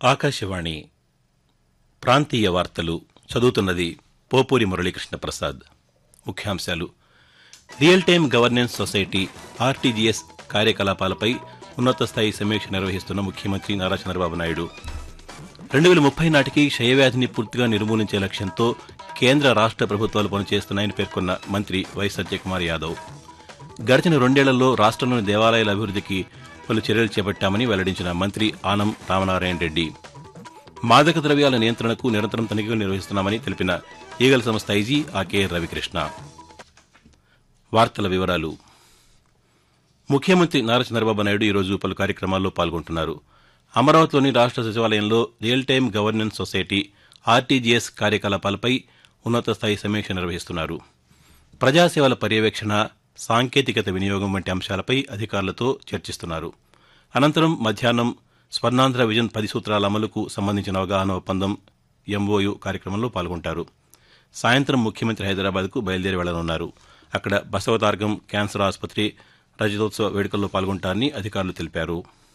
ఆకాశవాణి ప్రాంతీయ వార్తలు చదువుతున్నది పోపూరి మురళీకృష్ణ ప్రసాద్ ముఖ్యాంశాలు real time governance society RTGS కార్యకలాపాలపై ఉన్నత స్థాయి సమీక్ష నిర్వహిస్తున్న ముఖ్యమంత్రి నారా చంద్రబాబు నాయుడు రెండు వేల ముప్పై నాటికి క్షయవ్యాధిని పూర్తిగా నిర్మూలించే లక్ష్యంతో కేంద్ర రాష్ట్ర ప్రభుత్వాలు పనిచేస్తున్నాయని పేర్కొన్న మంత్రి వై సత్యకుమార్ యాదవ్ గడిచిన రెండేళ్లలో రాష్ట్రంలోని దేవాలయాల అభివృద్ధికి పలు చర్యలు చేపట్టామని వెల్లడించిన మంత్రి ఆనం రామనారాయణ రెడ్డి మాదక ద్రవ్యాల నియంత్రణకు నిరంతరం తనిఖీలు నిర్వహిస్తున్నామని తెలిపిన ఈగల సంస్థ ఐజీ ఆకే రవికృష్ణ వార్తల వివరాలు ముఖ్యమంత్రి నారా చంద్రబాబు నాయుడు ఈరోజు పలు కార్యక్రమాల్లో పాల్గొంటున్నారు అమరావతిలోని రాష్ట్ర సచివాలయంలో real time governance society RTGS కార్యకలాపాలపై ఉన్నత స్థాయి సమీక్ష నిర్వహిస్తున్నారు ప్రజాసేవల పర్యవేక్షణ సాంకేతికత వినియోగం వంటి అంశాలపై అధికారులతో చర్చిస్తున్నారు అనంతరం మధ్యాహ్నం స్వర్ణాంధ్ర విజన్ పది సూత్రాల అమలుకు సంబంధించిన అవగాహన ఒప్పందం ఎంఓయు కార్యక్రమంలో పాల్గొంటారు సాయంత్రం ముఖ్యమంత్రి హైదరాబాద్కు బయలుదేరి వెళ్లనున్నారు అక్కడ బసవతార్గం క్యాన్సర్ ఆసుపత్రి రజతోత్సవ వేడుకల్లో పాల్గొంటారని అధికారులు తెలిపారు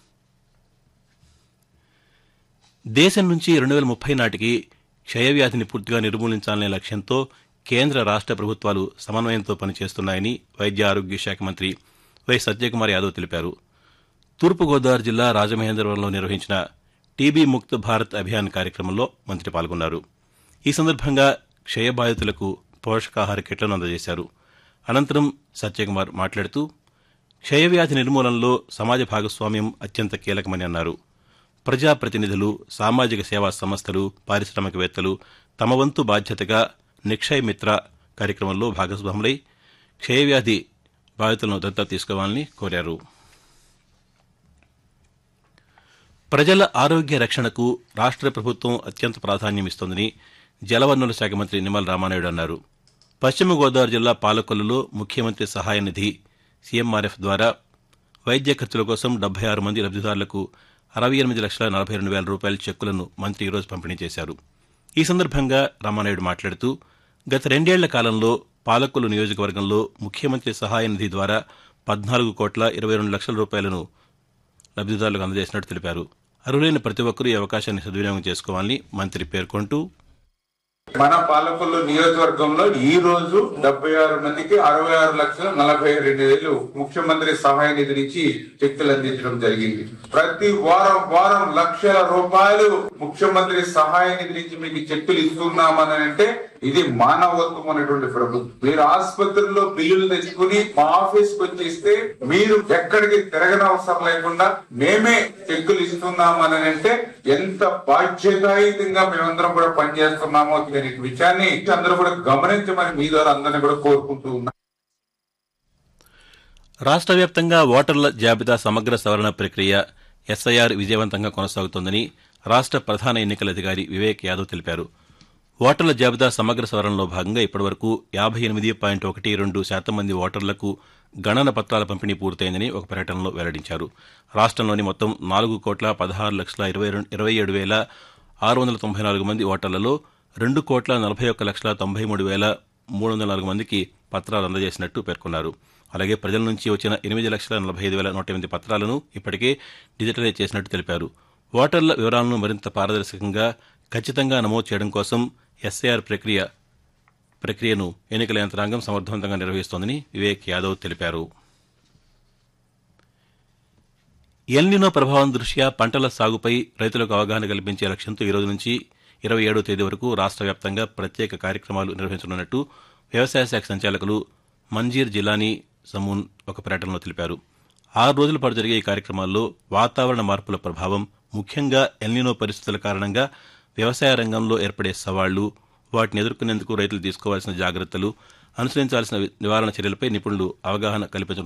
దేశం నుంచి రెండు వేల ముప్పై నాటికి క్షయవ్యాధిని పూర్తిగా నిర్మూలించాలనే లక్ష్యంతో కేంద్ర రాష్ట్ర ప్రభుత్వాలు సమన్వయంతో పనిచేస్తున్నాయని వైద్య ఆరోగ్య శాఖ మంత్రి వై సత్యకుమార్ యాదవ్ తెలిపారు తూర్పుగోదావరి జిల్లా రాజమహేంద్రవరంలో నిర్వహించిన టీబీ ముక్త్ భారత్ అభియాన్ కార్యక్రమంలో మంత్రి పాల్గొన్నారు ఈ సందర్భంగా క్షయబాధితులకు పోషకాహార కిట్లను అందజేశారు అనంతరం సత్యకుమార్ మాట్లాడుతూ క్షయవ్యాధి నిర్మూలనలో సమాజ భాగస్వామ్యం అత్యంత కీలకమని అన్నారు ప్రజాప్రతినిధులు సామాజిక సేవా సంస్థలు పారిశ్రామికవేత్తలు తమ వంతు బాధ్యతగా నిక్షయ్ మిత్ర కార్యక్రమంలో భాగస్వాములై క్షయవ్యాధి బాధితులను దత్తత తీసుకోవాలని కోరారు ప్రజల ఆరోగ్య రక్షణకు రాష్ట్ర ప్రభుత్వం అత్యంత ప్రాధాన్యమిస్తోందని జలవనరుల శాఖ మంత్రి నిమ్మల రామానాయుడు అన్నారు పశ్చిమ గోదావరి జిల్లా పాలకొల్లులో ముఖ్యమంత్రి సహాయ నిధి సీఎంఆర్ఎఫ్ ద్వారా వైద్య ఖర్చుల కోసం డెబ్బై ఆరు మంది లబ్దిదారులకు అరవై ఎనిమిది లక్షల నలభై రెండు వేల రూపాయల చెక్కులను మంత్రి ఈరోజు పంపిణీ చేశారు ఈ సందర్భంగా రామానాయుడు మాట్లాడుతూ గత రెండేళ్ల కాలంలో పాలకొల్లు నియోజకవర్గంలో ముఖ్యమంత్రి సహాయ నిధి ద్వారా పద్నాలుగు కోట్ల ఇరవై రెండు లక్షల రూపాయలను లబ్దిదారులకు అందజేసినట్టు తెలిపారు అర్హులైన ప్రతి ఒక్కరూ ఈ అవకాశాన్ని సద్వినియోగం చేసుకోవాలని మంత్రి పేర్కొంటూ మన పాలకొల్లు నియోజకవర్గంలో ఈ రోజు డెబ్బై ఆరు మందికి అరవై ఆరు లక్షల నలభై రెండు వేలు ముఖ్యమంత్రి సహాయ నిధి నుంచి చెక్కులు అందించడం జరిగింది ప్రతి వారం వారం లక్షల రూపాయలు ముఖ్యమంత్రి సహాయ నిధి నుంచి మీకు చెక్కులు ఇస్తున్నామని అంటే ఇది మానవత్వం అనేటువంటి ప్రభుత్వం మీరు ఆసుపత్రుల్లో బిల్లులు తెచ్చుకుని మా ఆఫీస్ కి వచ్చేస్తే మీరు ఎక్కడికి తిరగనవసరం లేకుండా మేమే చెక్కులు ఇస్తున్నామని అంటే ఎంత బాధ్యతాయుతంగా మేమందరం కూడా పనిచేస్తున్నామో అనే విషయాన్ని అందరూ కూడా గమనించమని మీ ద్వారా అందరినీ కూడా కోరుకుంటూ ఉన్నాం రాష్ట్ర వ్యాప్తంగా ఓటర్ల జాబితా సమగ్ర సవరణ ప్రక్రియ ఎస్ఐఆర్ విజయవంతంగా కొనసాగుతోందని రాష్ట్ర ప్రధాన ఎన్నికల అధికారి వివేక్ యాదవ్ తెలిపారు ఓటర్ల జాబితా సమగ్ర సవరణలో భాగంగా ఇప్పటివరకు యాభై ఎనిమిది పాయింట్ ఒకటి రెండు శాతం మంది ఓటర్లకు గణన పత్రాల పంపిణీ పూర్తయిందని ఒక ప్రకటనలో వెల్లడించారు రాష్ట్రంలోని మొత్తం నాలుగు కోట్ల పదహారు లక్షల ఇరవై రెండు ఇరవై ఏడు వేల ఆరు వందల తొంభై నాలుగు మంది ఓటర్లలో రెండు కోట్ల నలభై ఒక్క లక్షల తొంభై మూడు వేల మూడు వందల నాలుగు మందికి పత్రాలు అందజేసినట్టు పేర్కొన్నారు అలాగే ప్రజల నుంచి వచ్చిన ఎనిమిది లక్షల నలభై ఐదు వేల నూట ఎనిమిది పత్రాలను ఇప్పటికే డిజిటలైజ్ చేసినట్టు తెలిపారు ఓటర్ల వివరాలను మరింత పారదర్శకంగా ఖచ్చితంగా నమోదు చేయడం కోసం ఎస్ఐఆర్ ప్రక్రియ ప్రక్రియను ఎన్నికల యంత్రాంగం సమర్థవంతంగా నిర్వహిస్తోందని వివేక్ యాదవ్ తెలిపారు ఎల్నినో ప్రభావం దృష్ట్యా పంటల సాగుపై రైతులకు అవగాహన కల్పించే లక్ష్యంతో ఈ రోజు నుంచి ఇరవై ఏడో తేదీ వరకు రాష్ట్ర వ్యాప్తంగా ప్రత్యేక కార్యక్రమాలు నిర్వహించనున్నట్టు వ్యవసాయ శాఖ సంచాలకులు మంజీర్ జిలానీ సమూన్ ఒక ప్రకటనలో తెలిపారు ఆరు రోజుల పాటు జరిగే ఈ కార్యక్రమాల్లో వాతావరణ మార్పుల ప్రభావం ముఖ్యంగా ఎల్నినో పరిస్థితుల కారణంగా వ్యవసాయ రంగంలో ఏర్పడే సవాళ్లు వాటిని ఎదుర్కొనేందుకు రైతులు తీసుకోవాల్సిన జాగ్రత్తలు అనుసరించాల్సిన నివారణ చర్యలపై నిపుణులు అవగాహన కల్పించడం